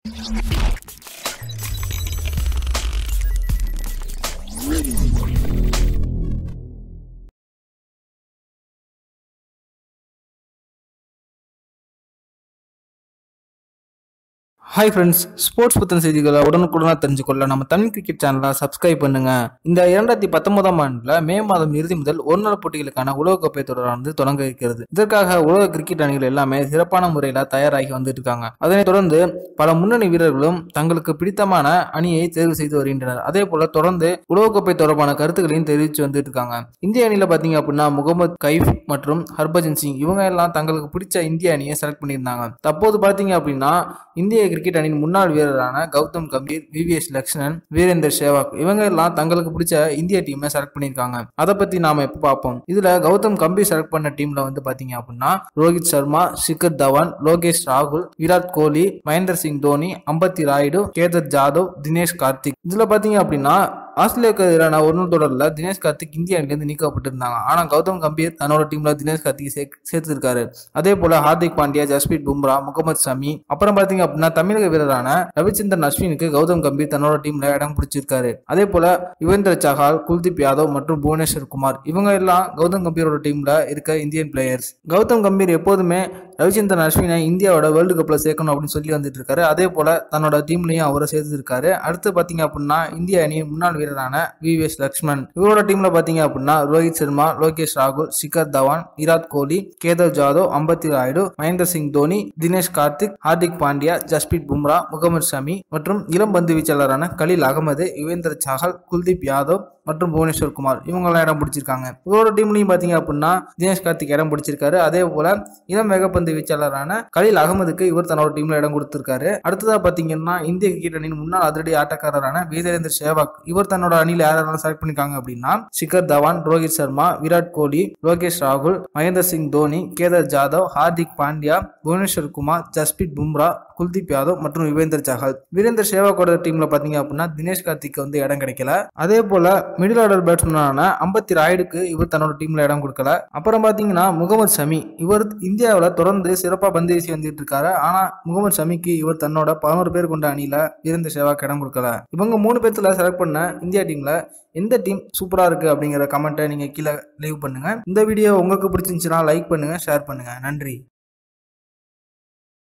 hi friends sports பற்றின செய்திகளை உடனுக்குடனாக தெரிஞ்சுக்கொள்ள நம்ம தமிழ் கிரிக்கெட் சேனலை சப்ஸ்கிரைப் பண்ணுங்க இந்த இரண்டாயிரத்தி பத்தொன்பதாம் ஆண்டில் மே மாதம் இறுதி முதல் ஒரு நாள் போட்டிகளுக்கான உலகக்கோப்பை தொடரானது தொடங்க இருக்கிறது இதற்காக உலக கிரிக்கெட் அணிகள் எல்லாமே சிறப்பான முறையில் தயாராகி வந்துட்டு இருக்காங்க அதனைத் தொடர்ந்து பல முன்னணி வீரர்களும் தங்களுக்கு பிடித்தமான அணியை தேர்வு செய்து வருகின்றனர் அதே போல தொடர்ந்து உலகக்கோப்பை தொடர்பான கருத்துக்களையும் தெரிவித்து வந்துட்டு இருக்காங்க இந்திய அணியில் பார்த்தீங்க அப்படின்னா முகமது கைஃப் மற்றும் ஹர்பஜன் சிங் இவங்க எல்லாம் தங்களுக்கு பிடிச்ச இந்திய அணியை செலக்ட் பண்ணியிருந்தாங்க தற்போது பார்த்தீங்க அப்படின்னா இந்திய கிரிக்கெட் அணியின் முன்னாள் வீரரான கௌதம் கம்பீர் விவிஎஸ் லக்ஷ்மணன் வீரேந்தர் சேவாக் இவங்க எல்லாம் தங்களுக்கு பிடிச்ச இந்திய டீமை செலக்ட் பண்ணியிருக்காங்க அதை பத்தி நாம இப்ப பார்ப்போம் இதுல கௌதம் கம்பீர் செலக்ட் பண்ண டீம்ல வந்து பாத்தீங்க அப்படின்னா ரோஹித் சர்மா சிக்கர் தவான் லோகேஷ் ராகுல் விராட் கோலி மகேந்திர சிங் தோனி அம்பத்தி ராயுடு கேதர் ஜாதவ் தினேஷ் கார்த்திக் இதுல பாத்தீங்க அப்படின்னா ஆஸ்திரேலியாவுக்கு எதிரான ஒரு நாள் தொடரில் தினேஷ் கார்த்திக் இந்திய அணிலேருந்து நீக்கப்பட்டிருந்தாங்க ஆனால் கௌதம் கம்பீர் தன்னோட டீம்ல தினேஷ் கார்த்திக் சே சேர்த்திருக்காரு அதே போல ஹார்திக் பாண்டியா ஜஸ்பீத் பும்ரா முகமது சமி அப்புறம் பாத்தீங்க அப்படின்னா தமிழக வீரரான ரவிச்சந்திரன் அஸ்வினுக்கு கௌதம் கம்பீர் தன்னோட டீம்ல இடம் பிடிச்சிருக்காரு அதே போல யுவேந்திர சஹால் குல்தீப் யாதவ் மற்றும் புவனேஸ்வர் குமார் இவங்க எல்லாம் கௌதம் கம்பீரோட டீம்ல இருக்க இந்தியன் பிளேயர்ஸ் கௌதம் கம்பீர் எப்போதுமே ரவிச்சந்திரன் அஸ்வினை இந்தியாவோட வேர்ல்டு கப்ல சேர்க்கணும் அப்படின்னு சொல்லி வந்துட்டு இருக்காரு அதே போல தன்னோட டீம்லயும் அவரை சேர்த்துருக்காரு அடுத்து பாத்தீங்க அப்படின்னா இந்திய அணியின் முன்னாள் வீரரான விவிஎஸ் லக்ஷ்மண் இவரோட டீம்ல பாத்தீங்க அப்படின்னா ரோஹித் சர்மா லோகேஷ் ராகுல் சிகர் தவான் விராட் கோலி கேதவ் ஜாதவ் அம்பத்தி ராயுடு மகேந்திர சிங் தோனி தினேஷ் கார்த்திக் ஹார்திக் பாண்டியா ஜஸ்பீத் பும்ரா முகமது ஷமி மற்றும் இளம் பந்து வீச்சாளரான கலீல் அகமது யுவேந்திர சஹல் குல்தீப் யாதவ் மற்றும் புவனேஸ்வர் குமார் இவங்கெல்லாம் இடம் பிடிச்சிருக்காங்க இவரோட டீம்லையும் பாத்தீங்க அப்படின்னா தினேஷ் கார்த்திக் இடம் பிடிச்சிருக்காரு அதே போல இளம் வேகப்பந்து வீச்சாளரான கலீல் அகமதுக்கு இவர் தன்னோட டீம்ல இடம் கொடுத்திருக்காரு அடுத்ததா பாத்தீங்கன்னா இந்திய கிரிக்கெட் அணியின் முன்னாள் அதிரடி ஆட்டக்காரரான வீரேந்தர் சேவாக் இவர் தன்னோட அணியில யாரெல்லாம் செலக்ட் பண்ணிருக்காங்க அப்படின்னா சிகர் தவான் ரோஹித் சர்மா விராட் கோலி லோகேஷ் ராகுல் மகேந்திர சிங் தோனி கேதர் ஜாதவ் ஹார்திக் பாண்டியா புவனேஸ்வர் குமார் ஜஸ்பீத் பும்ரா குல்தீப் யாதவ் மற்றும் யுவேந்தர் சஹல் வீரேந்தர் சேவாக்கோட டீம்ல பாத்தீங்க அப்படின்னா தினேஷ் கார்த்திக் வந்து இடம் கிடைக்கல அதே போல மிடில் ஆர்டர் பேட்ஸ்மேனான அம்பத்தி ராயுடுக்கு இவர் தன்னோட டீம்ல இடம் கொடுக்கல அப்புறம் பாத்தீங்கன்னா முகமது ஷமி இவர் இந்தியாவில் தொடர்ந்து சிறப்பாக பந்து வீசி வந்துட்டு இருக்காரு ஆனா முகமது ஷமிக்கு இவர் தன்னோட பதினோரு பேர் கொண்ட அணியில வீரேந்தர் சேவாக்கு இடம் கொடுக்கல இவங்க மூணு பேர்த்துல செலக்ட் பண்ண இந்தியா டீம்ல எந்த டீம் சூப்பரா இருக்கு அப்படிங்கிற கமெண்ட்டை நீங்க கீழே லீவ் பண்ணுங்க இந்த வீடியோ உங்களுக்கு பிடிச்சிருந்துச்சுன்னா லைக் பண்ணுங்க ஷேர் பண்ணுங்க நன்றி